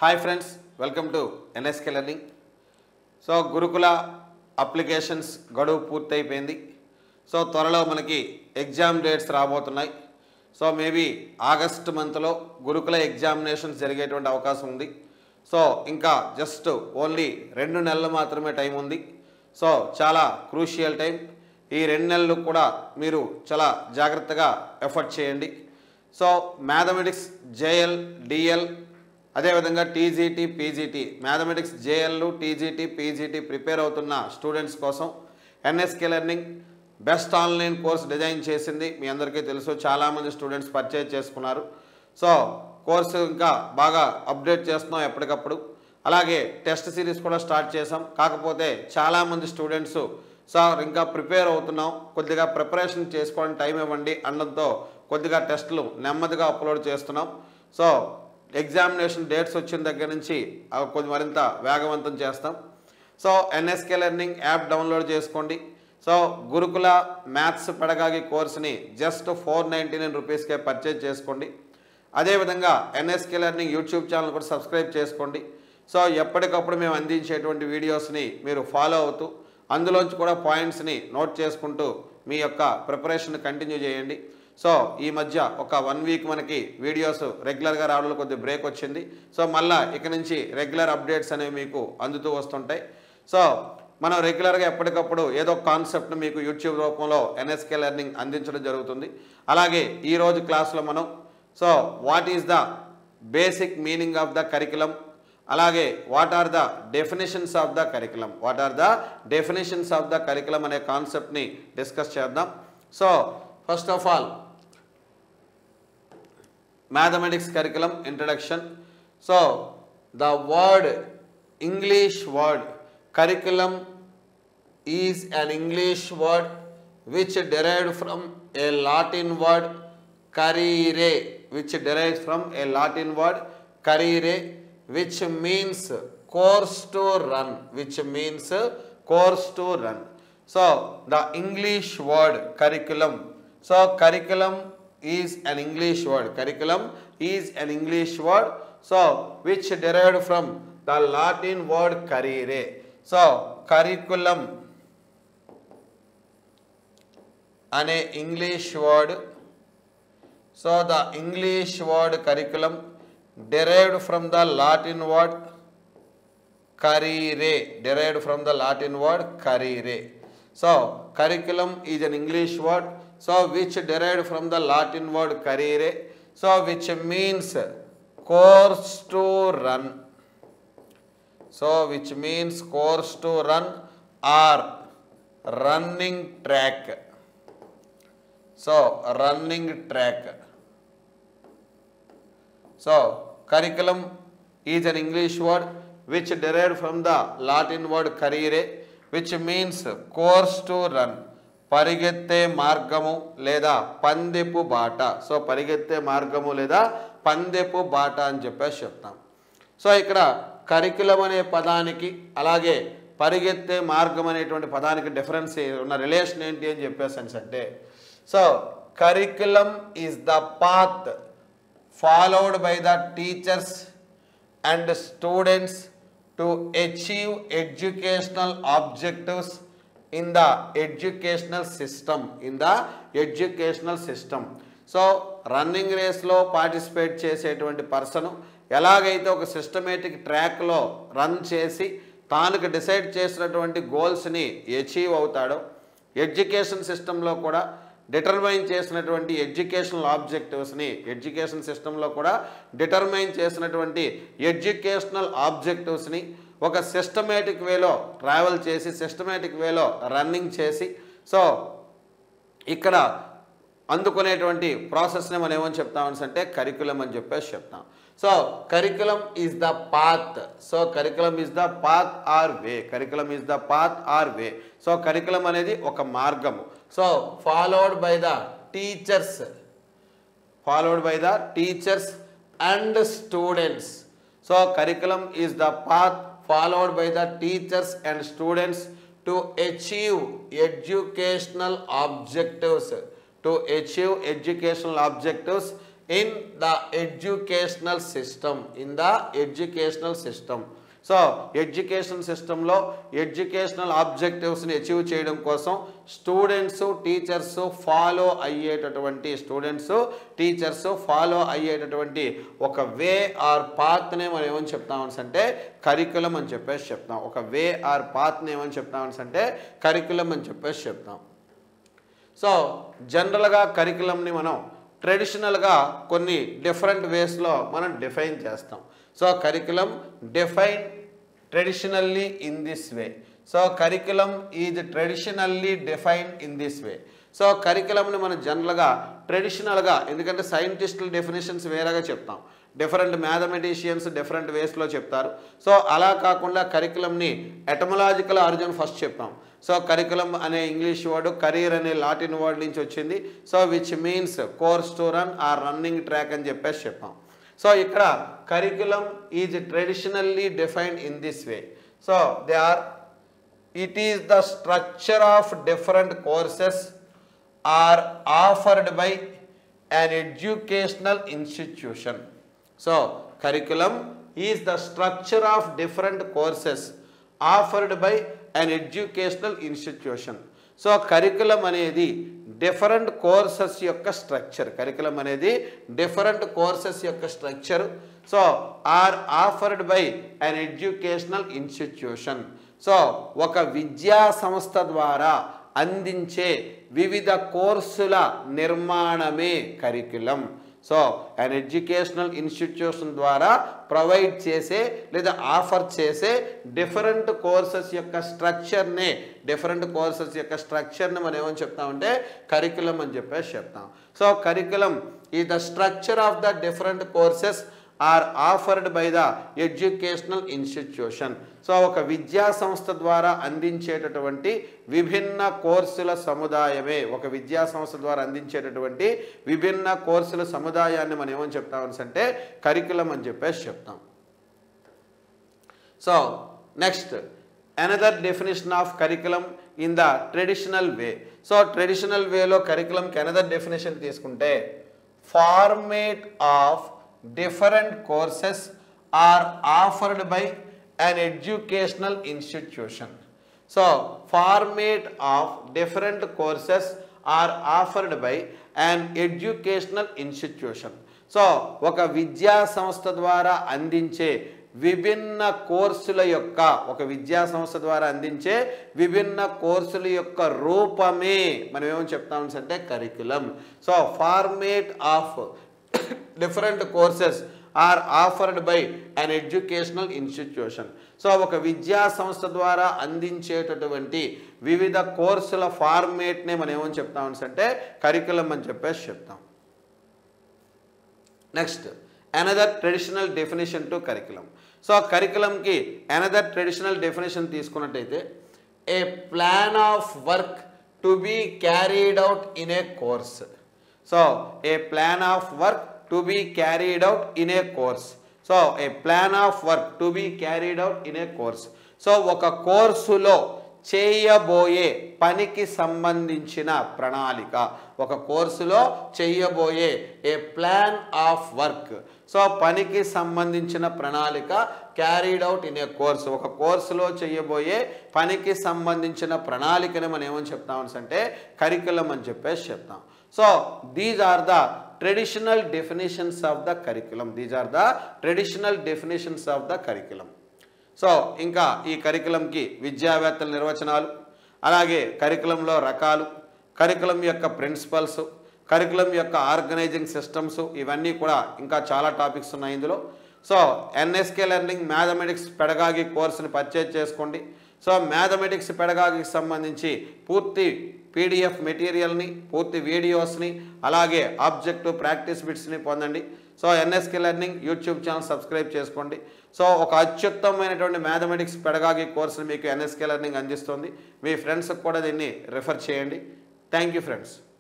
Hi friends welcome to NSK learning so Gurukula applications గడువు పూర్తయిపోయింది so త్వరలో మనకి ఎగ్జామ్ డేట్స్ రాబోతున్నాయి సో మేబీ ఆగస్ట్ మంత్లో గురుకుల ఎగ్జామినేషన్స్ జరిగేటువంటి అవకాశం ఉంది సో ఇంకా జస్ట్ ఓన్లీ రెండు నెలలు మాత్రమే టైం ఉంది సో చాలా క్రూషియల్ టైం ఈ రెండు నెలలు కూడా మీరు చాలా జాగ్రత్తగా ఎఫర్ట్ చేయండి సో మ్యాథమెటిక్స్ జేఎల్ డిఎల్ అదేవిధంగా TGT PGT mathematics JL TGT PGT prepare అవుతున్న స్టూడెంట్స్ కోసం NSK learning best online course design చేసింది మీ అందరికీ తెలుసు చాలామంది స్టూడెంట్స్ పర్చేజ్ చేసుకున్నారు సో కోర్సు ఇంకా బాగా అప్డేట్ చేస్తున్నాం ఎప్పటికప్పుడు అలాగే టెస్ట్ సిరీస్ కూడా స్టార్ట్ చేసాం కాకపోతే చాలామంది స్టూడెంట్స్ సార్ ఇంకా ప్రిపేర్ అవుతున్నాం కొద్దిగా ప్రిపరేషన్ చేసుకోవడానికి టైం ఇవ్వండి అనడంతో కొద్దిగా టెస్టులు నెమ్మదిగా అప్లోడ్ చేస్తున్నాం సో ఎగ్జామినేషన్ డేట్స్ వచ్చిన దగ్గర నుంచి అవి కొంచెం మరింత వేగవంతం చేస్తాం so NSK learning app download చేసుకోండి సో గురుకుల మ్యాథ్స్ పెడగాగి కోర్స్ని జస్ట్ ఫోర్ నైంటీ నైన్ రూపీస్కే పర్చేజ్ చేసుకోండి అదేవిధంగా ఎన్ఎస్కే లెర్నింగ్ యూట్యూబ్ ఛానల్ కూడా సబ్స్క్రైబ్ చేసుకోండి సో ఎప్పటికప్పుడు మేము అందించేటువంటి వీడియోస్ని మీరు ఫాలో అవుతూ అందులోంచి కూడా పాయింట్స్ని నోట్ చేసుకుంటూ మీ యొక్క ప్రిపరేషన్ కంటిన్యూ చేయండి సో ఈ మధ్య ఒక వన్ వీక్ మనకి వీడియోస్ రెగ్యులర్గా రావడంలో కొద్ది బ్రేక్ వచ్చింది సో మళ్ళా ఇక నుంచి రెగ్యులర్ అప్డేట్స్ అనేవి మీకు అందుతూ వస్తుంటాయి సో మనం రెగ్యులర్గా ఎప్పటికప్పుడు ఏదో కాన్సెప్ట్ను మీకు యూట్యూబ్ రూపంలో ఎన్ఎస్కే లెర్నింగ్ అందించడం జరుగుతుంది అలాగే ఈరోజు క్లాస్లో మనం so what is the basic meaning of the curriculum అలాగే what are the definitions of the curriculum what are the definitions of the curriculum అనే కాన్సెప్ట్ని డిస్కస్ చేద్దాం so first of all mathematics curriculum introduction so the word english word curriculum is an english word which derived from a latin word carire which derives from a latin word carire which means course to run which means course to run so the english word curriculum so curriculum is an English word. Curriculum is an English word. So, which derived from the Latin word carire. So, curriculum అనే English word so the English word curriculum derived from the Latin word currere derived from the Latin word currere so curriculum is an English word so which derived from the Latin word carire so which means course to run so which means course to run or running track so running track so curriculum is an English word which derived from the Latin word carire which means course to run పరిగెత్తే మార్గము లేదా పందెపు బాట so పరిగెత్తే మార్గము లేదా పందెపు బాట అని చెప్పేసి చెప్తాం సో ఇక్కడ కరికులం అనే పదానికి అలాగే పరిగెత్తే మార్గం అనేటువంటి పదానికి డిఫరెన్స్ ఉన్న రిలేషన్ ఏంటి అని చెప్పేసి అంటే so curriculum is the path followed by the teachers and students to achieve educational objectives in the educational system in the educational system so running రేస్లో పార్టిసిపేట్ చేసేటువంటి పర్సన్ ఎలాగైతే ఒక సిస్టమేటిక్ ట్రాక్లో రన్ చేసి తానుకు డిసైడ్ చేసినటువంటి గోల్స్ని అచీవ్ అవుతాడో education సిస్టంలో కూడా డిటర్మైన్ చేసినటువంటి ఎడ్యుకేషనల్ ఆబ్జెక్టివ్స్ని ఎడ్యుకేషన్ సిస్టంలో కూడా డిటర్మైన్ చేసినటువంటి ఎడ్యుకేషనల్ ఆబ్జెక్టివ్స్ని ఒక సిస్టమేటిక్ వేలో ట్రావెల్ చేసి సిస్టమేటిక్ వేలో రన్నింగ్ చేసి సో ఇక్కడ అందుకునేటువంటి ప్రాసెస్ని మనం ఏమని చెప్తామని అంటే కరికులం అని చెప్పేసి చెప్తాం so curriculum is the path so curriculum is the path or way curriculum is the path or way so curriculum అనేది ఒక మార్గము so followed by the teachers followed by the teachers and students so curriculum is the path followed by the teachers and students to achieve educational objectives to achieve educational objectives in the educational system in the educational system so education సిస్టంలో educational ఆబ్జెక్టివ్స్ని achieve చేయడం కోసం students teachers follow అయ్యేటటువంటి students teachers follow అయ్యేటటువంటి ఒక వే are పాత్నే మనం ఏమని చెప్తామని అంటే కరికులం అని చెప్పేసి చెప్తాం ఒక వే ఆర్ పాత్ని ఏమని చెప్తామని అంటే కరికులం అని చెప్పేసి చెప్తాం సో జనరల్గా కరికులంని మనం ట్రెడిషనల్గా కొన్ని డిఫరెంట్ వేస్లో మనం డిఫైన్ చేస్తాం so curriculum define traditionally in this way so curriculum is traditionally define in this way so కరికులంని మనం జనరల్గా ట్రెడిషనల్గా ఎందుకంటే సైంటిస్టుల డెఫినేషన్స్ వేరేగా చెప్తాం డిఫరెంట్ మ్యాథమెటిషియన్స్ డిఫరెంట్ వేస్లో చెప్తారు సో అలా కాకుండా కరికులంని ఎటమలాజికల్ ఆరిజిన్ ఫస్ట్ చెప్తాం సో కరికులం అనే ఇంగ్లీష్ వర్డ్ కరీర్ అనే లాటిన్ వర్డ్ నుంచి వచ్చింది so which means course to run or running track అని చెప్పేసి చెప్పాం సో ఇక్కడ curriculum is traditionally defined in this way so they are it is the structure of different courses are offered by an educational institution. So, curriculum is the structure of different courses offered by an educational institution. So curriculum అనేది different courses యొక్క structure curriculum అనేది different courses యొక్క structure so are offered by an educational institution so ఒక విద్యా సంస్థ ద్వారా అందించే వివిధ కోర్సుల నిర్మాణమే curriculum so and educational institution ద్వారా ప్రొవైడ్ చేసే లేదా ఆఫర్ చేసే డిఫరెంట్ కోర్సెస్ యొక్క స్ట్రక్చర్నే డిఫరెంట్ కోర్సెస్ యొక్క స్ట్రక్చర్ని మనం ఏమని చెప్తామంటే కరికులం అని చెప్పేసి చెప్తాం so curriculum is the structure of the different courses are offered by the educational institution so ఒక విద్యా సంస్థ ద్వారా అందించేటటువంటి విభిన్న కోర్సుల సముదాయమే ఒక విద్యా సంస్థ ద్వారా అందించేటటువంటి విభిన్న కోర్సుల సముదాయాన్ని మనం ఏమని చెప్తామని అంటే కరికులం అని చెప్పేసి చెప్తాం so next another definition of curriculum in the traditional way so traditional వేలో కరికులంకి అనదర్ డెఫినేషన్ తీసుకుంటే format of different courses are offered by an educational institution. So, format of different courses are offered by an educational institution. So ఒక విద్యా సంస్థ ద్వారా అందించే విభిన్న కోర్సుల యొక్క ఒక విద్యా సంస్థ ద్వారా అందించే విభిన్న కోర్సుల యొక్క రూపమే మనం ఏమని చెప్తామని అంటే curriculum so format of different courses are offered by an educational institution so ఒక విద్యా సంస్థ ద్వారా అందించేటటువంటి వివిధ కోర్సుల ఫార్మేట్నే మనం ఏమని చెప్తామని అంటే కరికులం అని చెప్పేసి చెప్తాం next another traditional definition to curriculum so కరికులంకి అనదర్ ట్రెడిషనల్ డెఫినేషన్ తీసుకున్నట్టయితే a plan of work to be carried out in a course so a plan of work to be carried out in a course so a plan of work to be carried out in a course so ఒక కోర్సులో చేయబోయే పనికి సంబంధించిన ప్రణాళిక ఒక కోర్సులో చేయబోయే a plan of work so పనికి సంబంధించిన ప్రణాళిక carried out in a course ఒక కోర్సులో చేయబోయే పనికి సంబంధించిన ప్రణాళికని మనం ఏమని చెప్తామని అంటే కరికులం అని చెప్పేసి చెప్తాం so these are the traditional definitions of the curriculum these are the traditional definitions of the curriculum so ఇంకా ఈ కరికులంకి విద్యావేత్తల నిర్వచనాలు అలాగే కరికులంలో రకాలు కరికులం యొక్క ప్రిన్సిపల్స్ కరికులం యొక్క ఆర్గనైజింగ్ సిస్టమ్స్ ఇవన్నీ కూడా ఇంకా చాలా టాపిక్స్ ఉన్నాయి ఇందులో so NSK learning mathematics pedagogy కోర్సుని పర్చేజ్ చేసుకోండి సో మ్యాథమెటిక్స్ పెడగాగికి సంబంధించి పూర్తి పీడిఎఫ్ మెటీరియల్ని పూర్తి వీడియోస్ని అలాగే ఆబ్జెక్టివ్ ప్రాక్టీస్ బిట్స్ని పొందండి so NSK learning YouTube channel subscribe చేసుకోండి సో ఒక అత్యుత్తమైనటువంటి మ్యాథమెటిక్స్ పెడగాగి కోర్సుని మీకు ఎన్ఎస్కే లెర్నింగ్ అందిస్తుంది మీ ఫ్రెండ్స్కి కూడా దీన్ని రిఫర్ చేయండి థ్యాంక్ యూ ఫ్రెండ్స్